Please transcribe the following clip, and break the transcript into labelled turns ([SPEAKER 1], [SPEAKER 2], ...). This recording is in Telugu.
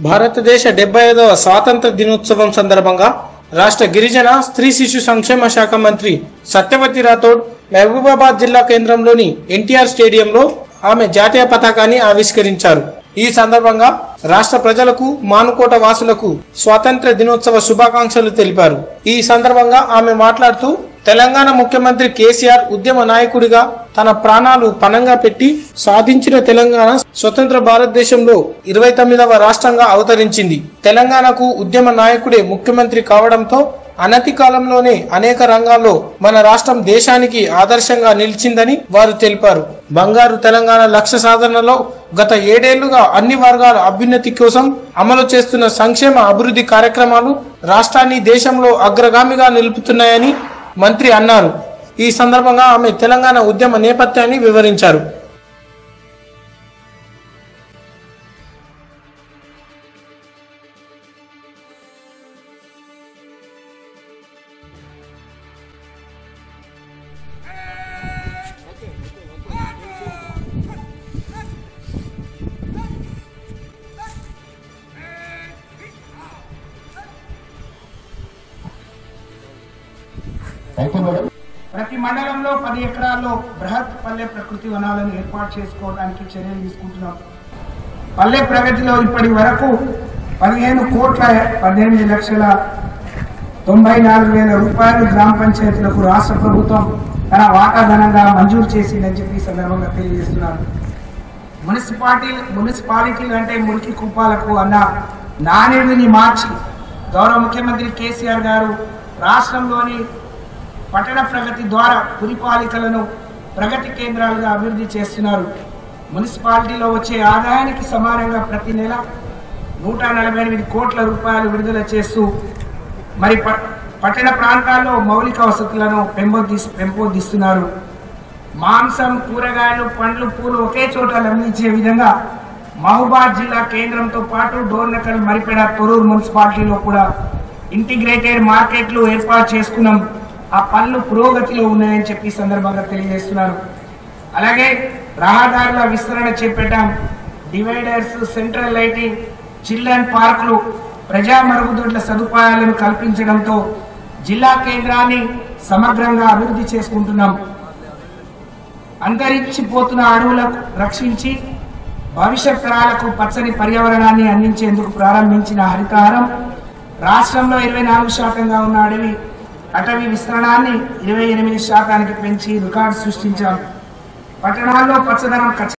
[SPEAKER 1] భారతదేశ డెబ్బై ఐదవ స్వాతంత్ర దినోత్సవం సందర్భంగా రాష్ట్ర గిరిజన స్త్రీ శిశు సంక్షేమ శాఖ మంత్రి సత్యవతి రాథోడ్ మహబూబాబాద్ జిల్లా కేంద్రంలోని ఎన్టీఆర్ స్టేడియంలో ఆమె జాతీయ పతాకాన్ని ఆవిష్కరించారు ఈ సందర్భంగా రాష్ట్ర ప్రజలకు మానుకోట వాసులకు స్వాతంత్ర దినోత్సవ శుభాకాంక్షలు తెలిపారు ఈ సందర్భంగా ఆమె మాట్లాడుతూ తెలంగాణ ముఖ్యమంత్రి కేసీఆర్ ఉద్యమ నాయకుడిగా తన ప్రాణాలు పణంగా పెట్టి సాధించిన తెలంగాణ స్వతంత్ర భారతదేశంలో ఇరవై తొమ్మిదవ రాష్ట్రంగా అవతరించింది తెలంగాణకు ఉద్యమ నాయకుడే ముఖ్యమంత్రి కావడంతో అనతి కాలంలోనే అనేక రంగాల్లో మన రాష్ట్రం దేశానికి ఆదర్శంగా నిలిచిందని వారు తెలిపారు బంగారు తెలంగాణ లక్ష్య సాధనలో గత ఏడేళ్లుగా అన్ని వర్గాల అభ్యున్నతి కోసం అమలు చేస్తున్న సంక్షేమ అభివృద్ధి కార్యక్రమాలు రాష్ట్రాన్ని దేశంలో అగ్రగామిగా నిలుపుతున్నాయని మంత్రి అన్నారు ఈ సందర్భంగా ఆమె తెలంగాణ ఉద్యమ నేపథ్యాన్ని వివరించారు
[SPEAKER 2] అయితే మేడం
[SPEAKER 3] ప్రతి మండలంలో పది ఎకరాల్లో బృహత్ పల్లె ప్రకృతి వనాలను ఏర్పాటు చేసుకోవడానికి చర్యలు తీసుకుంటున్నాం పల్లె ప్రగతిలో ఇప్పటి వరకు పదిహేను కోట్ల పద్దెనిమిది లక్షల తొంభై నాలుగు వేల రూపాయలు గ్రామ పంచాయతీలకు రాష్ట్ర ప్రభుత్వం తన వాటాధనంగా మంజూరు చేసిందని చెప్పి ఈ సందర్భంగా తెలియజేస్తున్నారు మున్సిపాలిటీ మున్సిపాలిటీలు అంటే మురికి కుప్పాలకు అన్న నాణ్యతని మార్చి గౌరవ ముఖ్యమంత్రి కేసీఆర్ గారు రాష్ట్రంలోని పట్టణ ప్రగతి ద్వారా పురిపాలికలను ప్రగతి కేంద్రాలుగా అభివృద్ధి చేస్తున్నారు మున్సిపాలిటీలో వచ్చే ఆదాయానికి సమానంగా ప్రతి నెల నూట నలభై ఎనిమిది కోట్ల రూపాయలు విడుదల చేస్తూ మరి ప- పట్టణ ప్రాంతాల్లో మౌలిక వసతులను పెంపొంది పెంపొందిస్తున్నారు మాంసం కూరగాయలు పండ్లు పూలు ఒకే చోట లభించే విధంగా మహబూబాద్ జిల్లా కేంద్రంతో పాటు డోర్నకల్ మరిపేడ తొరూరు మున్సిపాలిటీలో కూడా ఇంటిగ్రేటెడ్ మార్కెట్లు ఏర్పాటు చేసుకున్నాం ఆ పనులు పురోగతిలో ఉన్నాయని చెప్పి ఈ సందర్భంగా తెలియజేస్తున్నారు అలాగే రహదారుల విస్తరణ చేపట్టాం డివైడర్స్ సెంట్రల్ లైటింగ్ చిల్డ్రన్ పార్కులు ప్రజా మరుగుదొడ్ల సదుపాయాలను కల్పించడంతో జిల్లా కేంద్రాన్ని సమగ్రంగా అభివృద్ధి చేసుకుంటున్నాం అంతరించిపోతున్న అడవులకు రక్షించి భవిష్యత్ తరాలకు పచ్చని పర్యావరణాన్ని అందించేందుకు ప్రారంభించిన హరితహారం రాష్ట్రంలో ఇరవై నాలుగు శాతంగా ఉన్న అడవి అటవీ విస్తరణాన్ని ఇరవై ఎనిమిది శాతానికి పెంచి రికార్డు సృష్టించాం పట్టణాల్లో పచ్చదనం ఖచ్చితంగా